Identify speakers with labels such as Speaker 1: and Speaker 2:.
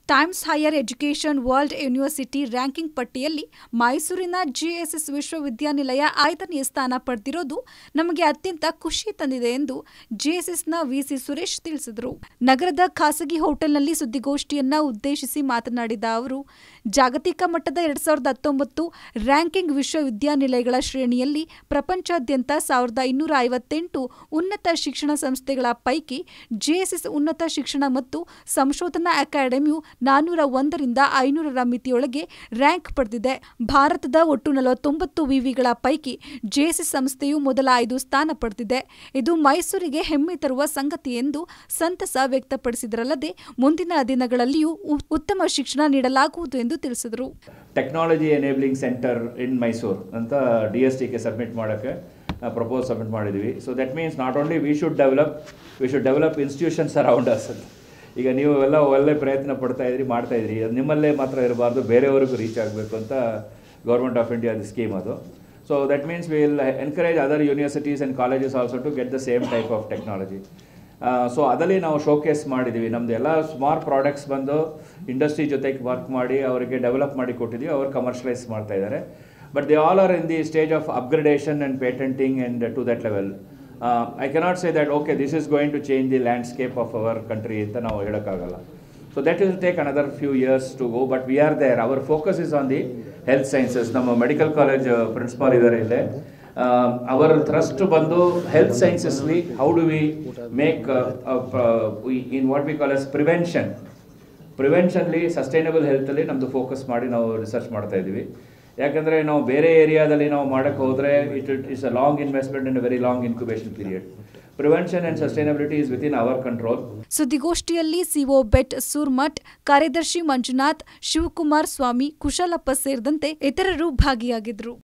Speaker 1: times higher education world university ranking ಪಟ್ಟಿಯಲ್ಲಿ ಮೈಸೂರಿನ GSS ವಿಶ್ವವಿದ್ಯಾನಿಲಯ ಐದನೇ ಸ್ಥಾನ ಪಡೆದಿರೋದು ನಮಗೆ ಅತ್ಯಂತ ಖುಷಿ ತಂದಿದೆ ಎಂದು ಜಿಎಸ್ಎಸ್ನ ವಿಸಿ ಸುರೇಶ್ ತಿಳಿಸಿದರು ನಗರದ ಖಾಸಗಿ ಹೋಟೆಲ್ನಲ್ಲಿ ಸುದ್ದಿಗೋಷ್ಠಿಯನ್ನ ಉದ್ದೇಶಿಸಿ ಮಾತನಾಡಿದ ಅವರು ಜಾಗತಿಕ ಮಟ್ಟದ ಎರಡ್ ಸಾವಿರದ ಹತ್ತೊಂಬತ್ತು ರ್ಯಾಂಕಿಂಗ್ ವಿಶ್ವವಿದ್ಯಾನಿಲಯಗಳ ಶ್ರೇಣಿಯಲ್ಲಿ ಪ್ರಪಂಚಾದ್ಯಂತ ಸಾವಿರದ ಇನ್ನೂರ ಐವತ್ತೆಂಟು ಉನ್ನತ ಶಿಕ್ಷಣ ಸಂಸ್ಥೆಗಳ ಪೈಕಿ ಜೆಎಸ್ಎಸ್ ಉನ್ನತ ಶಿಕ್ಷಣ ಮತ್ತು ಸಂಶೋಧನಾ ಅಕಾಡೆಮಿಯು ನಾನ್ನೂರ ಒಂದರಿಂದ ಐನೂರರ ಮಿತಿಯೊಳಗೆ ರ್ಯಾಂಕ್ ಪಡೆದಿದೆ ಭಾರತದ ಒಟ್ಟು ನಲವತ್ತೊಂಬತ್ತು ವಿವಿಗಳ ಪೈಕಿ ಜೆಎಸ್ಎಸ್ ಸಂಸ್ಥೆಯು ಮೊದಲ ಐದು ಸ್ಥಾನ ಪಡೆದಿದೆ ಇದು ಮೈಸೂರಿಗೆ ಹೆಮ್ಮೆ ತರುವ ಸಂಗತಿ ಎಂದು ಸಂತಸ ವ್ಯಕ್ತಪಡಿಸಿದರಲ್ಲದೆ ಮುಂದಿನ ದಿನಗಳಲ್ಲಿಯೂ ಉ- ಉತ್ತಮ ಶಿಕ್ಷಣ ನೀಡಲಾಗುವುದು ಎಂದು ತಿಳಿಸಿದರು
Speaker 2: technology enabling centre in Mysuru ಅಂತ ಡಿ ಎಸ್ ಟಿಗೆ ಸಬ್ಮಿಟ್ ಮಾಡೋಕ್ಕೆ ಪ್ರಪೋಸ್ ಸಬ್ಮಿಟ್ ಮಾಡಿದ್ವಿ so that means not only we should develop we should develop institutions around us ಅಂತ ಈಗ ನೀವು ಎಲ್ಲ ಒಳ್ಳೆ ಪ್ರಯತ್ನ ಪಡ್ತಾ ಇದ್ರಿ ಮಾಡ್ತಾ ಇದ್ರಿ ಅದು ನಿಮ್ಮಲ್ಲೇ ಮಾತ್ರ ಇರಬಾರ್ದು ಬೇರೆಯವರಿಗೂ ರೀಚ್ ಆಗಬೇಕು ಅಂತ ಗೌರ್ಮೆಂಟ್ ಆಫ್ ಇಂಡಿಯಾದ ಸ್ಕೀಮ್ ಅದು so that means will encourage other universities and colleges also to get the same type of technology so ಅದರಲ್ಲಿ ನಾವು ಶೋಕೇಸ್ ಮಾಡಿದ್ದೀವಿ ನಮ್ಮದು ಎಲ್ಲ ಸುಮಾರು ಪ್ರಾಡಕ್ಟ್ಸ್ ಬಂದು ಇಂಡಸ್ಟ್ರಿ ಜೊತೆಗೆ ವರ್ಕ್ ಮಾಡಿ ಅವರಿಗೆ ಡೆವಲಪ್ ಮಾಡಿ ಕೊಟ್ಟಿದ್ದೀವಿ ಅವರು ಕಮರ್ಷಿಯಲೈಸ್ ಮಾಡ್ತಾ ಇದ್ದಾರೆ but they all are in the stage of upgradation and patenting and to that level I cannot say that okay this is going to change the landscape of our country ಅಂತ ನಾವು ಹೇಳೋಕ್ಕಾಗಲ್ಲ so that will take another few years to go but we are there our focus is on the health sciences ನಮ್ಮ medical college principal ಇದ್ದಾರೆ ಇಲ್ಲೇ our thrust ಬಂದು health ಸೈನ್ಸಸ್ಲಿ how do we make in what we call as prevention ಪ್ರಿವೆನ್ಷನ್ಲಿ sustainable ಹೆಲ್ತಲ್ಲಿ ನಮ್ಮದು focus ಮಾಡಿ ನಾವು ರಿಸರ್ಚ್ ಮಾಡ್ತಾ ಇದ್ದೀವಿ ಯಾಕಂದರೆ ನಾವು ಬೇರೆ ಏರಿಯಾದಲ್ಲಿ ನಾವು ಮಾಡೋಕ್ಕೆ ಹೋದರೆ it it is a long investment in a very long incubation period prevention and sustainability is within our control
Speaker 1: ಸುದ್ದಿಗೋಷ್ಠಿಯಲ್ಲಿ ಸಿಒ ಬೆಟ್ ಸೂರ್ಮಠ್ ಕಾರ್ಯದರ್ಶಿ ಮಂಜುನಾಥ್ ಶಿವಕುಮಾರ್ ಸ್ವಾಮಿ ಕುಶಲಪ್ಪ ಸೇರಿದಂತೆ ಇತರರು ಭಾಗಿಯಾಗಿದ್ದರು